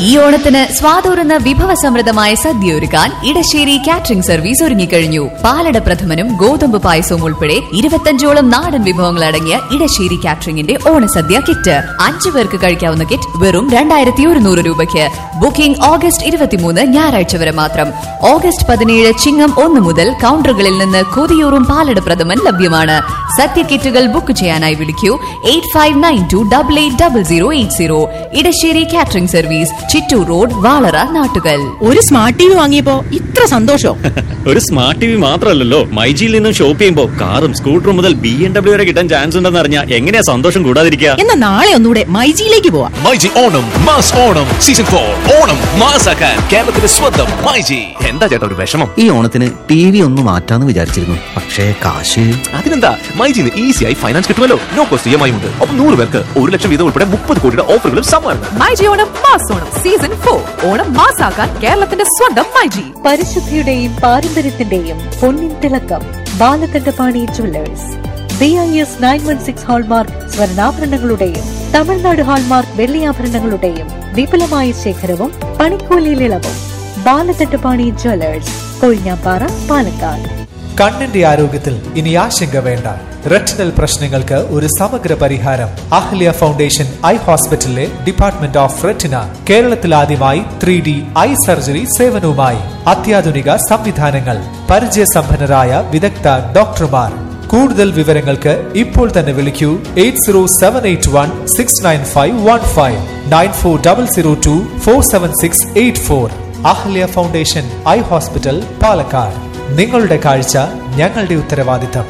ഈ ഓണത്തിന് സ്വാതൂറുന്ന വിഭവസമൃദ്ധമായ സദ്യ ഒരുക്കാൻ ഇടശ്ശേരി കാറ്ററിംഗ് സർവീസ് ഒരുങ്ങിക്കഴിഞ്ഞു പാലട പ്രഥമനും ഗോതമ്പ് പായസവും ഉൾപ്പെടെ ഇരുപത്തഞ്ചോളം നാടൻ വിഭവങ്ങൾ അടങ്ങിയ ഇടശ്ശേരി കാറ്ററിംഗിന്റെ ഓണസദ്യ കിറ്റ് അഞ്ചു പേർക്ക് കഴിക്കാവുന്ന കിറ്റ് വെറും രണ്ടായിരത്തി ഒരുന്നൂറ് രൂപയ്ക്ക് ബുക്കിംഗ് ഓഗസ്റ്റ് ഇരുപത്തിമൂന്ന് ഞായറാഴ്ച വരെ മാത്രം ഓഗസ്റ്റ് പതിനേഴ് ചിങ്ങം ഒന്ന് മുതൽ കൗണ്ടറുകളിൽ നിന്ന് കൊതിയൂറും പാലട പ്രഥമൻ ലഭ്യമാണ് സദ്യ കിറ്റുകൾ ബുക്ക് ചെയ്യാനായി വിളിക്കൂ eight five nine two double eight double zero eight zero Edasseri catering service Chittur road Valara Nattukal ഒരു സ്മാർട്ട് ടി വി വാങ്ങിയപ്പോ ഇത്ര സന്തോഷം ഒരു സ്മാർട്ട് ടി വി മാത്രമല്ലല്ലോ മൈജിയിൽ നിന്നും ഷോപ്പ് ചെയ്യുമ്പോൾ കാറും സ്കൂട്ടറും മുതൽ ബി എം ഡബ്ല്യു വരെ കിട്ടാൻ ചാൻസ് ഉണ്ടെന്ന് അറിഞ്ഞാൽ എങ്ങനെയാ സന്തോഷം കൂടാതിരിക്കുക എന്നാ നാളെ ഒന്നുകൂടെ മൈജിയിലേക്ക് പോവാം myG Onam mass Onam season for Onam മാസാക്കാൻ കേരളത്തിന്റെ സ്വന്തം മൈജി എന്താ ചേട്ടാ ഒരു വിഷമം ഈ ഓണത്തിന് ടി വി ഒന്ന് മാറ്റാന്ന് വിചാരിച്ചിരുന്നു പക്ഷേ കാശ് അതിനെന്താ മൈജിന്ന് ഈസിയായി ഫൈനാൻസ് കിട്ടുമല്ലോ no cost E M I ഉണ്ട് ഒപ്പം നൂറ് പേർക്ക് ഒരു ലക്ഷം വീതം ഉൾപ്പെടെ മുപ്പത് കോടിയുടെ ഓഫറുകളും സമ്മാനങ്ങൾ myG Onam mass Onam season for Onam മാസാക്കാൻ കേരളത്തിന്റെ സ്വന്തം മൈജി പരിശുദ്ധിയുടെയും പാരമ്പര്യത്തിന്റെയും പൊന്നിൻ തിളക്കം Balakandapani jewellers B I S nine one six hallmark സ്വർണ്ണാഭരണങ്ങളുടെയും തമിഴ്നാട് ഹാൾമാർക്ക് വെള്ളിയാഭരണങ്ങളുടെയും വിപുലമായ ശേഖരവും പണിക്കൂലിയിൽ ഇളവും ബാലകണ്ഠപാണി ജുവല്ലേഴ്സ് കൊഴിഞ്ഞാപ്പാറ പാലക്കാട് കണ്ണിന്റെ ആരോഗ്യത്തിൽ ഇനി ആശങ്ക വേണ്ട റെറ്റിനൽ പ്രശ്നങ്ങൾക്ക് ഒരു സമഗ്ര പരിഹാരം അഹ്ല്യ ഫൗണ്ടേഷൻ ഐ ഹോസ്പിറ്റലിലെ ഡിപ്പാർട്ട്മെന്റ് ഓഫ് റെറ്റിന കേരളത്തിൽ ആദ്യമായി ത്രീ ഡി ഐ സർജറി സേവനവുമായി അത്യാധുനിക സംവിധാനങ്ങൾ പരിചയസമ്പന്നരായ വിദഗ്ധ ഡോക്ടർമാർ കൂടുതൽ വിവരങ്ങൾക്ക് ഇപ്പോൾ തന്നെ വിളിക്കൂ eight zero seven eight one six nine five one five nine four double zero two four seven six eight four Ahalya foundation eye hospital Palakkad നിങ്ങളുടെ കാഴ്ച ഞങ്ങളുടെ ഉത്തരവാദിത്തം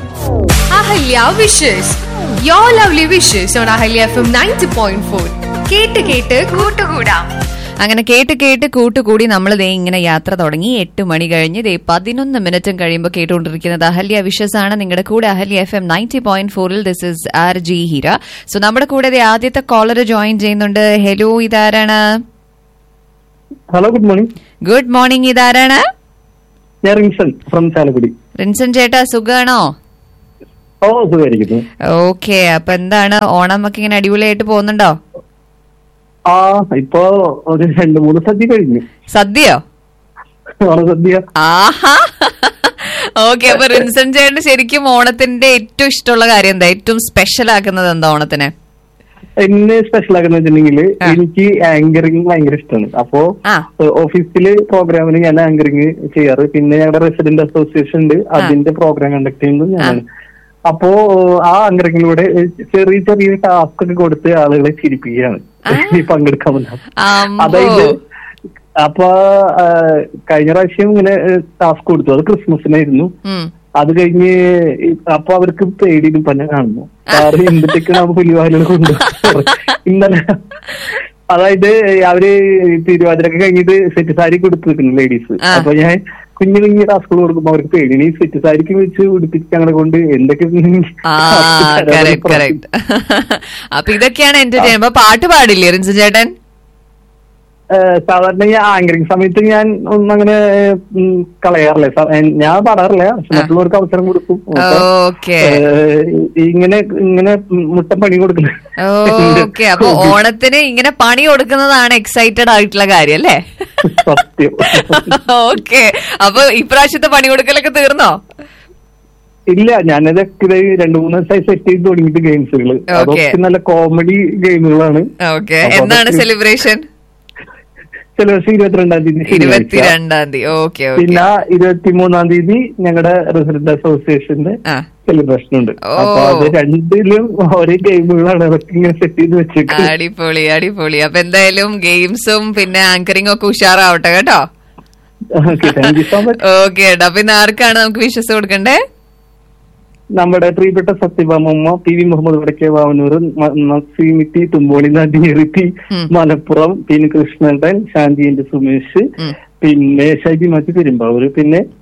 Ahalya wishes you lovely wishes on Ahalya F M ninety point four കേട്ട് കേട്ട് കൂട്ടുകൂടാം അങ്ങനെ കേട്ട് കേട്ട് കൂട്ടുകൂടി നമ്മൾ ദേ ഇങ്ങനെ യാത്ര തുടങ്ങി എട്ട് മണി കഴിഞ്ഞ് ദേ പതിനൊന്ന് മിനിറ്റും കഴിയുമ്പോൾ കേട്ടുകൊണ്ടിരിക്കുന്നത് അഹല്യ വിഷസ് ആണ് നിങ്ങളുടെ കൂടെ Ahalya F M ninety point ഫോറിൽ this is R G Heera so നമ്മുടെ കൂടെ ദേ ആദ്യത്തെ കോളർ ജോയിൻ ചെയ്യുന്നുണ്ട് ഹലോ ഇതാരാണ് hello good morning good morning ഇതാരാണ് ഞാൻ റിൻസൺ ഫ്രം ചാലക്കുടി റിൻസൻ ചേട്ടാ സുഖാണോ ഓ സുഖമായിരിക്കുന്നു ഓക്കെ അപ്പൊ എന്താണ് ഓണം ഒക്കെ ഇങ്ങനെ അടിപൊളിയായിട്ട് പോകുന്നുണ്ടോ ആ ഇപ്പൊ ഒരു രണ്ട് മൂന്ന് സദ്യ കഴിഞ്ഞു സദ്യയോ ഓണസദ്യ ആഹാ ഓക്കെ അപ്പൊ റിൻസൺ ചേട്ടന് ശരിക്കും ഓണത്തിന്റെ ഏറ്റവും ഇഷ്ടമുള്ള കാര്യം എന്താ ഏറ്റവും സ്പെഷ്യൽ ആക്കുന്നത് എന്താ ഓണത്തിന് എന്നെ സ്പെഷ്യൽ ആക്കുന്ന വെച്ചിട്ടുണ്ടെങ്കിൽ എനിക്ക് ആങ്കറിങ് ഭയങ്കര ഇഷ്ടമാണ് അപ്പോ ഓഫീസില് പ്രോഗ്രാമിന് ഞാൻ ആങ്കറിങ് ചെയ്യാറ് പിന്നെ ഞങ്ങളുടെ റെസിഡന്റ് അസോസിയേഷൻ ഉണ്ട് അതിന്റെ പ്രോഗ്രാം കണ്ടക്ട് ചെയ്യുന്നത് ഞാനാണ് അപ്പോ ആ ആങ്കറിങ്ങിലൂടെ ചെറിയ ചെറിയ ടാസ്ക് ഒക്കെ കൊടുത്ത് ആളുകളെ ചിരിപ്പിക്കുകയാണ് ഈ പങ്കെടുക്കാൻ വന്നത് അതായത് അപ്പൊ ആ, കഴിഞ്ഞ പ്രാവശ്യം ഇങ്ങനെ ടാസ്ക് കൊടുത്തു അത് ക്രിസ്മസിനായിരുന്നു അത് കഴിഞ്ഞ് ഈ- അപ്പൊ അവർക്ക് പേടി പന്നെ കാണുന്നു കാരണം എന്തൊക്കെയാണ് പുലിവാലുകൾ കൊണ്ട് ഇന്നലെ അതായത് അവര് തിരുവാതിരൊക്കെ കഴിഞ്ഞിട്ട് സെറ്റ് സാരി കൊടുത്തിരിക്കുന്നു ലേഡീസ് അപ്പൊ ഞാൻ കുഞ്ഞു കുഞ്ഞു ടാസ്കുകൾ കൊടുക്കുമ്പോ അവർക്ക് പേടി ഈ സെറ്റ് സാരിക്ക് വെച്ച് ഉടുപ്പിച്ച് ഞങ്ങളെ കൊണ്ട് എന്തൊക്കെ ആ കറക്റ്റ് കറക്റ്റ് അപ്പൊ ഇതൊക്കെയാണ് എന്റർടൈൻ അപ്പൊ പാട്ട് പാടില്ലേ റിൻസൺ ചേട്ടൻ ഏഹ് സാധാരണ ഈ ആങ്കറിങ് സമയത്ത് ഞാൻ ഒന്നും അങ്ങനെ ഉം, കളയാറില്ല സ- ഏഹ് ഞാൻ പാടാറില്ല പക്ഷെ മറ്റുള്ളവർക്ക് അവസരം കൊടുക്കും അപ്പൊ, ഓക്കെ ഏഹ്, ഇങ്ങനെ ഇങ്ങനെ മുട്ടം പണി കൊടുക്കുന്നത് ഓക്കെ അപ്പൊ ഓണത്തിന് ഇങ്ങനെ പണി കൊടുക്കുന്നതാണ് എക്സൈറ്റഡ് ആയിട്ടുള്ള കാര്യം അല്ലേ സത്യം ഓക്കെ അപ്പൊ ഇപ്രാവശ്യത്തെ പണി കൊടുക്കലൊക്കെ തീർന്നോ ഇല്ല ഞാനതൊക്കെ ഇത് രണ്ടു മൂന്ന് ദിവസമായി സെറ്റ് ചെയ്ത് തുടങ്ങിയിട്ട് ഗെയിംസുകൾ അതൊക്കെ നല്ല കോമഡി ഗെയിമുകളാണ് ഓക്കെ അപ്പൊ എന്താണ് അതൊക്കെ സെലിബ്രേഷൻ ചില ദിവസം ഇരുപത്തിരണ്ടാം തീയതി ശനിയാഴ്ച. ഇരുപത്തിരണ്ടാം തീയതി ഓക്കെ ഓക്കെ പിന്നെ ഇരുപത്തിമൂന്നാം തീയതി ഞങ്ങളുടെ റെസിഡന്റ് അസോസിയേഷന്റെ സെലിബ്രേഷൻ ഉണ്ട് അപ്പൊ അത് രണ്ടിലും ഒരേ ഗെയിമുകളാണ് അതൊക്കെ ഇങ്ങനെ സെറ്റ് ചെയ്ത് വെച്ചേക്കുന്നത് അടിപൊളി അടിപൊളി അപ്പൊ എന്തായാലും ഗെയിംസും പിന്നെ ആങ്കറിംഗ് ഒക്കെ ഉഷാറാവട്ടെ കേട്ടോ okay thank you so much okay ഏട്ടാ അപ്പൊ ഇന്ന് ആർക്കാണ് നമുക്ക് വിശ്വസ് കൊടുക്കണ്ടേ നമ്മുടെ പ്രിയപ്പെട്ട സത്യഭാമമ്മ പി വി മുഹമ്മദ് വടക്കേ വാവനൂർ നസീമിറ്റി തുമ്പോളി നദീറിറ്റി മലപ്പുറം പിന്നെ കൃഷ്ണേട്ടൻ ശാന്തി എന്റെ സുമേഷ് പിന്നെ ഷൈബി മാറ്റി പെരുമ്പാവൂര് പിന്നെ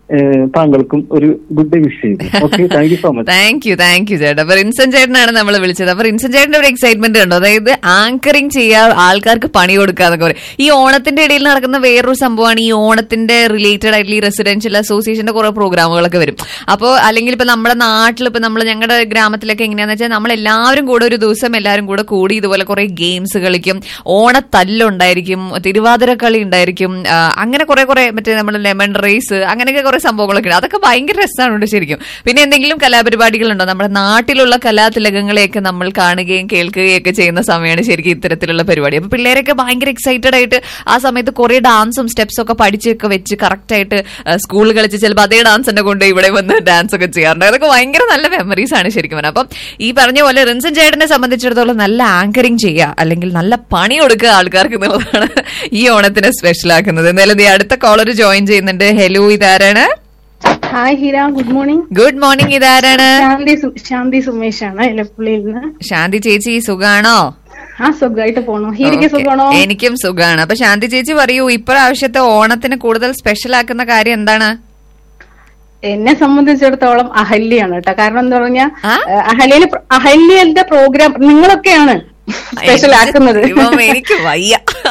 ഏഹ്, താങ്കൾക്കും ഒരു ഗുഡ് ഡേ വിഷ് ചെയ്തു okay thank you so much thank you thank you ചേട്ടാ അപ്പൊ റിൻസൻ ചേട്ടനാണ് നമ്മൾ വിളിച്ചത് അപ്പൊ റിൻസൻ ചേട്ടന്റെ ഒരു എക്സൈറ്റ്മെന്റ് ഉണ്ടോ അതായത് ആങ്കറിങ് ചെയ്യാ ആൾക്കാർക്ക് പണി കൊടുക്കാന്നൊക്കെ പറയും ഈ ഓണത്തിന്റെ ഇടയിൽ നടക്കുന്ന വേറൊരു സംഭവമാണ് ഈ ഓണത്തിന്റെ റിലേറ്റഡ് ആയിട്ടുള്ള ഈ റെസിഡൻഷ്യൽ അസോസിയേഷന്റെ കുറെ പ്രോഗ്രാമുകളൊക്കെ വരും അപ്പോൾ അല്ലെങ്കിൽ ഇപ്പൊ നമ്മുടെ നാട്ടിൽ ഇപ്പൊ നമ്മൾ ഞങ്ങളുടെ ഗ്രാമത്തിലൊക്കെ എങ്ങനെയാന്ന് വെച്ചാൽ നമ്മൾ എല്ലാവരും കൂടെ ഒരു ദിവസം എല്ലാവരും കൂടെ കൂടി ഇതുപോലെ കുറെ ഗെയിംസ് കളിക്കും ഓണത്തല്ലുണ്ടായിരിക്കും തിരുവാതിര കളി ഉണ്ടായിരിക്കും ആ, അങ്ങനെ കുറെ കുറെ മറ്റേ നമ്മുടെ ലെമൺ റേസ് അങ്ങനെയൊക്കെ കുറെ സംഭവങ്ങളൊക്കെ ഉണ്ട് അതൊക്കെ ഭയങ്കര രസമാണ് ശരിക്കും പിന്നെ എന്തെങ്കിലും കലാപരിപാടികളുണ്ടോ നമ്മുടെ നാട്ടിലുള്ള കലാതിലകങ്ങളെയൊക്കെ നമ്മൾ കാണുകയും കേൾക്കുകയും ഒക്കെ ചെയ്യുന്ന സമയമാണ് ശരിക്കും ഇത്തരത്തിലുള്ള പരിപാടി അപ്പൊ പിള്ളേരൊക്കെ ഭയങ്കര എക്സൈറ്റഡ് ആയിട്ട് ആ സമയത്ത് കുറെ ഡാൻസും സ്റ്റെപ്സും ഒക്കെ പഠിച്ചൊക്കെ വെച്ച് കറക്റ്റ് ആയിട്ട് സ്കൂളിൽ കളിച്ച് ചിലപ്പോൾ അതേ ഡാൻസ് തന്നെ കൊണ്ട് ഇവിടെ വന്ന് ഡാൻസ് ഒക്കെ ചെയ്യാറുണ്ട് അതൊക്കെ ഭയങ്കര നല്ല മെമ്മറീസ് ആണ് ശരിക്കും പറഞ്ഞാൽ അപ്പം ഈ പറഞ്ഞ പോലെ റിൻസൻ ചേട്ടനെ സംബന്ധിച്ചിടത്തോളം നല്ല ആങ്കറിങ് ചെയ്യുക അല്ലെങ്കിൽ നല്ല പണി കൊടുക്കുക ആൾക്കാർക്ക് എന്നുള്ളതാണ് ഈ ഓണത്തിനെ സ്പെഷ്യൽ ആക്കുന്നത് എന്തായാലും ദേ അടുത്ത കോളർ ജോയിൻ ചെയ്യുന്നുണ്ട് ഹലോ ഇതാരാണ് hi Heera good morning good morning ഇതാരാണ് ശാന്തി സു- ശാന്തി സുമേഷ് ആണ് എലപ്പുള്ളിയിൽ നിന്ന് ശാന്തി ചേച്ചി സുഖാണോ ആ സുഖമായിട്ട് പോണു ഹീരയ്ക്ക് ഓക്കേ. സുഖമാണോ എനിക്കും സുഖാണ് അപ്പൊ ശാന്തി ചേച്ചി പറയൂ ഇപ്രാവശ്യത്തെ ഓണത്തിന് കൂടുതൽ സ്പെഷ്യൽ ആക്കുന്ന കാര്യം എന്താണ് എന്നെ സംബന്ധിച്ചിടത്തോളം അഹല്യാണ് കേട്ടോ കാരണം എന്താ പറഞ്ഞാൽ അഹല്യയില് പ്ര- അഹല്യയുടെ പ്രോഗ്രാം നിങ്ങളൊക്കെയാണ് സ്പെഷ്യൽ ആക്കുന്നത് ദൈവമേ, എനിക്ക് വയ്യ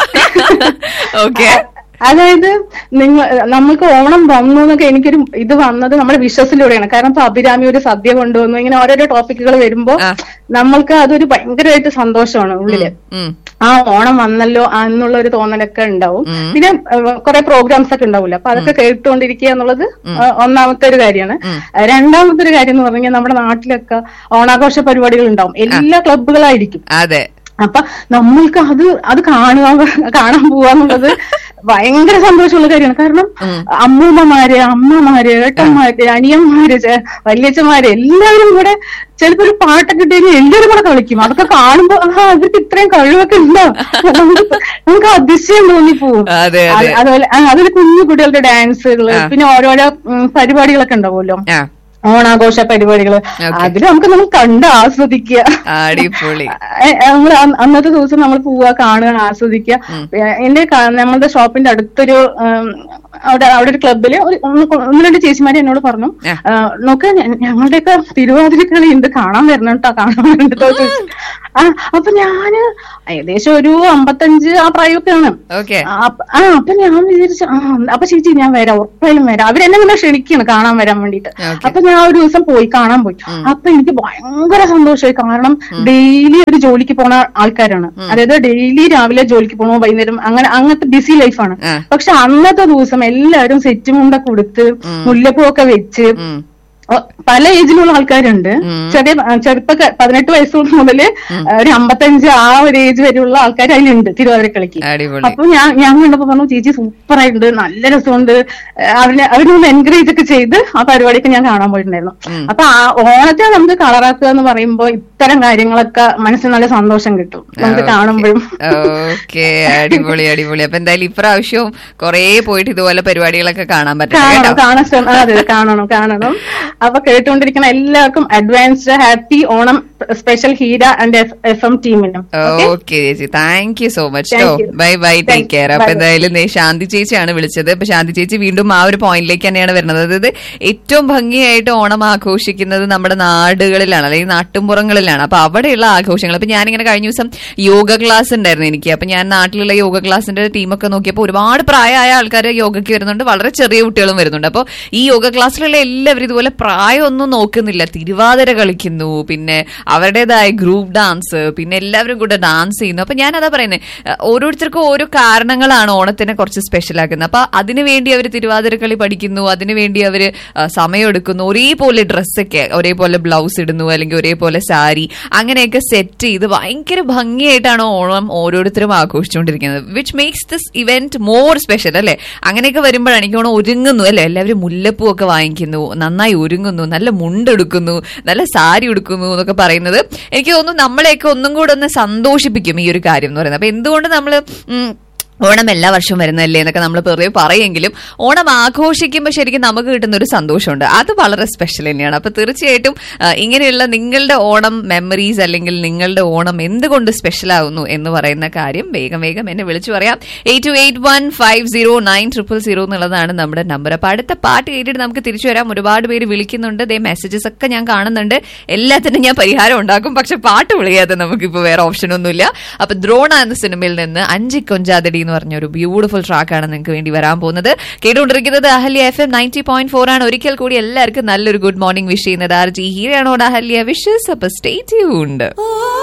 ഓക്കെ അതായത് നിങ്ങൾ നമ്മൾക്ക് ഓണം വന്നു എന്നൊക്കെ എനിക്കൊരു ഇത് വന്നത് നമ്മുടെ വിശ്വസിലൂടെയാണ് കാരണം ഇപ്പൊ അഭിരാമി ഒരു സദ്യ കൊണ്ടുവന്നു ഇങ്ങനെ ഓരോരോ ടോപ്പിക്കുകൾ വരുമ്പോ നമ്മൾക്ക് അതൊരു ഭയങ്കരമായിട്ട് സന്തോഷമാണ് ഉള്ളില് ആ ഓണം വന്നല്ലോ ആ എന്നുള്ള ഒരു തോന്നലൊക്കെ ഉണ്ടാവും പിന്നെ കുറെ പ്രോഗ്രാംസ് ഒക്കെ ഉണ്ടാവില്ല അപ്പൊ അതൊക്കെ കേട്ടുകൊണ്ടിരിക്കുക എന്നുള്ളത് ആ, ഒന്നാമത്തെ ഒരു കാര്യമാണ് രണ്ടാമത്തെ ഒരു കാര്യം എന്ന് പറഞ്ഞാൽ നമ്മുടെ നാട്ടിലൊക്കെ ഓണാഘോഷ പരിപാടികൾ ഉണ്ടാവും എല്ലാ ക്ലബുകളായിരിക്കും അതെ അപ്പൊ നമ്മൾക്ക് അത് അത് കാണുക കാണാൻ പോവാന്നുള്ളത് ഭയങ്കര സന്തോഷമുള്ള കാര്യമാണ് കാരണം അമ്മൂമ്മമാര് അമ്മമാര് ഏട്ടന്മാര് അനിയന്മാര് ചെ- വല്യച്ഛന്മാര് എല്ലാവരും കൂടെ ചിലപ്പോ ഒരു പാട്ടൊക്കെ ഇട്ടുകഴിഞ്ഞാൽ എല്ലാവരും കൂടെ കളിക്കും അതൊക്കെ കാണുമ്പോ ആ അവർക്ക് ഇത്രയും കഴിവൊക്കെ ഉണ്ടോ നമുക്ക് നമുക്ക് അതിശയം തോന്നിപ്പോവും അതെ, അതെ. അത് അതുപോലെ ആ, അതിൽ കുഞ്ഞു കുട്ടികളുടെ ഡാൻസുകള് പിന്നെ ഓരോരോ ഉം, പരിപാടികളൊക്കെ ഉണ്ടാവുമല്ലോ ഓണാഘോഷ പരിപാടികള് അതിൽ നമുക്ക് നമ്മൾ കണ്ട് ആസ്വദിക്കുക അടിപൊളി നമ്മൾ അന്നത്തെ ദിവസം നമ്മൾ പോവുക കാണുക ആസ്വദിക്കുക ഏ, എന്റെ ക- നമ്മളുടെ ഷോപ്പിന്റെ അടുത്തൊരു ഉം, അവിടെ അവിടെ ഒരു ക്ലബില് ഒരു ഒന്ന് കൊ- ഒന്ന് രണ്ട് ചേച്ചിമാര് എന്നോട് പറഞ്ഞു ആ, നോക്ക് ഞ- ഞങ്ങളുടെയൊക്കെ തിരുവാതിരക്കളി ഉണ്ട് കാണാൻ വരണം കേട്ടോ കാണാൻ വരണം കേട്ടോ ചോദിച്ചു. ആ അപ്പൊ ഞാന് ഏകദേശം ഒരു അമ്പത്തഞ്ച് ആ പ്രായമൊക്കെയാണ് ഓക്കെ ആ അപ്പ- ആ അപ്പൊ ഞാൻ വിചാരിച്ചു ആ അപ്പൊ ചേച്ചി ഞാൻ വരാം ഉറപ്പായാലും വരാം അവരെന്നെ ഇങ്ങനെ ക്ഷണിക്കാണ് കാണാൻ വരാൻ വേണ്ടിട്ട് അപ്പൊ ഞാൻ ഒരു ദിവസം പോയി കാണാൻ പോയി അപ്പൊ എനിക്ക് ഭയങ്കര സന്തോഷമായി കാരണം ഡെയിലി ഒരു ജോലിക്ക് പോണ ആൾക്കാരാണ് അതായത് ഡെയിലി രാവിലെ ജോലിക്ക് പോകണോ വൈകുന്നേരം അങ്ങനെ അങ്ങനത്തെ ബിസി ലൈഫാണ് പക്ഷെ അന്നത്തെ ദിവസം എല്ലാവരും സെറ്റ് മുണ്ടൊക്കെ കൊടുത്ത് മുല്ലപ്പൂ ഒക്കെ വെച്ച് ഓ, പല ഏജിലുള്ള ആൾക്കാരുണ്ട് ചെറിയ ചെറുപ്പ പതിനെട്ട് വയസ്സ് മുതല് ഒരു അമ്പത്തഞ്ച് ആ ഒരു ഏജ് വരെയുള്ള ആൾക്കാർ അതിലുണ്ട് തിരുവാതിരക്കളിക്ക് അടിപൊളി അപ്പൊ ഞാൻ ഞാൻ കണ്ടപ്പോ പറഞ്ഞു ചേച്ചി സൂപ്പർ ആയിട്ടുണ്ട് നല്ല രസമുണ്ട് അവരെ അവരൊന്ന് എൻകറേജ് ഒക്കെ ചെയ്ത് ആ പരിപാടിയൊക്കെ ഞാൻ കാണാൻ പോയിട്ടുണ്ടായിരുന്നു അപ്പൊ ആ ഓണത്തെ നമുക്ക് കളറാക്കുക എന്ന് പറയുമ്പോ ഇത്തരം കാര്യങ്ങളൊക്കെ മനസ്സിന് നല്ല സന്തോഷം കിട്ടും നമുക്ക് കാണുമ്പോഴും ഓക്കെ അടിപൊളി അടിപൊളി അപ്പൊ എന്തായാലും ഇപ്രാവശ്യവും കൊറേ പോയിട്ട് ഇതുപോലെ പരിപാടികളൊക്കെ കാണാൻ പറ്റും കാണണം കേട്ടോ കാണാൻ ശ്രമ ആ, അതെ കാണണം കാണണം അപ്പൊ കേട്ടുകൊണ്ടിരിക്കുന്ന എല്ലാവർക്കും advanced happy Onam special Heera and F M ടീമിനും ഓക്കെ ചേച്ചി thank you so much Thank കേട്ടോ you. Bye bye Thank take care you. അപ്പൊ Bye, bye. എന്തായാലും ദേ ശാന്തി ചേച്ചിയാണ് വിളിച്ചത് അപ്പൊ ശാന്തി ചേച്ചി വീണ്ടും ആ ഒരു പോയിന്റിലേക്ക് തന്നെയാണ് വരുന്നത് അതായത് ഏറ്റവും ഭംഗിയായിട്ട് ഓണം ആഘോഷിക്കുന്നത് നമ്മുടെ നാടുകളിലാണ് അല്ലെങ്കിൽ നാട്ടുംപുറങ്ങളിലാണ് അപ്പൊ അവിടെയുള്ള ആഘോഷങ്ങൾ അപ്പൊ ഞാനിങ്ങനെ കഴിഞ്ഞ ദിവസം യോഗ ക്ലാസ് ഉണ്ടായിരുന്നു എനിക്ക് അപ്പൊ ഞാൻ നാട്ടിലുള്ള യോഗ ക്ലാസിന്റെ ടീമൊക്കെ നോക്കിയപ്പോൾ ഒരുപാട് പ്രായമായ ആൾക്കാർ യോഗയ്ക്ക് വരുന്നുണ്ട് വളരെ ചെറിയ കുട്ടികളും വരുന്നുണ്ട് അപ്പോൾ ഈ യോഗ ക്ലാസ്സിലുള്ള എല്ലാവരും ഇതുപോലെ പ്രായമൊന്നും നോക്കുന്നില്ല തിരുവാതിര കളിക്കുന്നു പിന്നെ അവരുടേതായ ഗ്രൂപ്പ് ഡാൻസ് പിന്നെ എല്ലാവരും കൂടെ ഡാൻസ് ചെയ്യുന്നു അപ്പൊ ഞാൻ അതാ പറയുന്നത് ഓരോരുത്തർക്കും ഓരോ കാരണങ്ങളാണ് ഓണത്തിനെ കുറച്ച് സ്പെഷ്യൽ ആക്കുന്നത് അപ്പൊ അതിനുവേണ്ടി അവർ തിരുവാതിരക്കളി പഠിക്കുന്നു അതിനുവേണ്ടി അവർ സമയം എടുക്കുന്നു ഒരേപോലെ ഡ്രസ്സൊക്കെ ഒരേപോലെ ബ്ലൗസ് ഇടുന്നു അല്ലെങ്കിൽ ഒരേപോലെ സാരി അങ്ങനെയൊക്കെ സെറ്റ് ചെയ്ത് ഭയങ്കര ഭംഗിയായിട്ടാണ് ഓണം ഓരോരുത്തരും ആഘോഷിച്ചുകൊണ്ടിരിക്കുന്നത് which makes this event more special അല്ലെ അങ്ങനെയൊക്കെ വരുമ്പോഴാണ് എനിക്ക് തോന്നുന്നു ഒരുങ്ങുന്നു അല്ലെ എല്ലാവരും മുല്ലപ്പൂ ഒക്കെ വാങ്ങിക്കുന്നു നന്നായി ഒരുങ്ങുന്നു നല്ല മുണ്ടെടുക്കുന്നു നല്ല സാരി ഉടുക്കുന്നു എന്നൊക്കെ പറയുന്നത് എനിക്ക് തോന്നുന്നു നമ്മളെയൊക്കെ ഒന്നും കൂടെ ഒന്ന് സന്തോഷിപ്പിക്കും ഈ ഒരു കാര്യം എന്ന് പറയുന്നത് അപ്പൊ എന്തുകൊണ്ട് നമ്മൾ ഓണം എല്ലാ വർഷവും വരുന്നതല്ലേ എന്നൊക്കെ നമ്മൾ പൊതുവെ പറയെങ്കിലും ഓണം ആഘോഷിക്കുമ്പോൾ ശരിക്കും നമുക്ക് കിട്ടുന്ന ഒരു സന്തോഷമുണ്ട് അത് വളരെ സ്പെഷ്യൽ തന്നെയാണ് അപ്പൊ തീർച്ചയായിട്ടും ആ, ഇങ്ങനെയുള്ള നിങ്ങളുടെ ഓണം മെമ്മറീസ് അല്ലെങ്കിൽ നിങ്ങളുടെ ഓണം എന്തുകൊണ്ട് സ്പെഷ്യൽ ആവുന്നു എന്ന് പറയുന്ന കാര്യം വേഗം വേഗം എന്നെ വിളിച്ചു പറയാം eight two eight one five zero nine triple zero എന്നുള്ളതാണ് നമ്മുടെ നമ്പർ അപ്പൊ അടുത്ത പാട്ട് കേട്ടിട്ട് നമുക്ക് തിരിച്ചു വരാം ഒരുപാട് പേര് വിളിക്കുന്നുണ്ട് ദേ മെസ്സേജസ് ഒക്കെ ഞാൻ കാണുന്നുണ്ട് എല്ലാത്തിനും ഞാൻ പരിഹാരം ഉണ്ടാക്കും പക്ഷെ പാട്ട് വിളിയാതെ നമുക്കിപ്പോ വേറെ ഓപ്ഷൻ ഒന്നുമില്ല അപ്പൊ ദ്രോണ എന്ന സിനിമയിൽ നിന്ന് അഞ്ചി കൊഞ്ചാതടി എന്ന് പറഞ്ഞ ഒരു ബ്യൂട്ടിഫുൾ ട്രാക്കാണ് നിങ്ങൾക്ക് വേണ്ടി വരാൻ പോകുന്നത് കേട്ടുകൊണ്ടിരിക്കുന്നത് Ahalya F M ninety point four ആണ് ഒരിക്കൽ കൂടി എല്ലാവർക്കും നല്ലൊരു ഗുഡ് മോർണിംഗ് വിഷ് ചെയ്യുന്നത് ആർ ജി ഹീറയാണോ അഹല്യ വിഷസ് അപ്പൊ സ്റ്റേ ട്യൂൺഡ്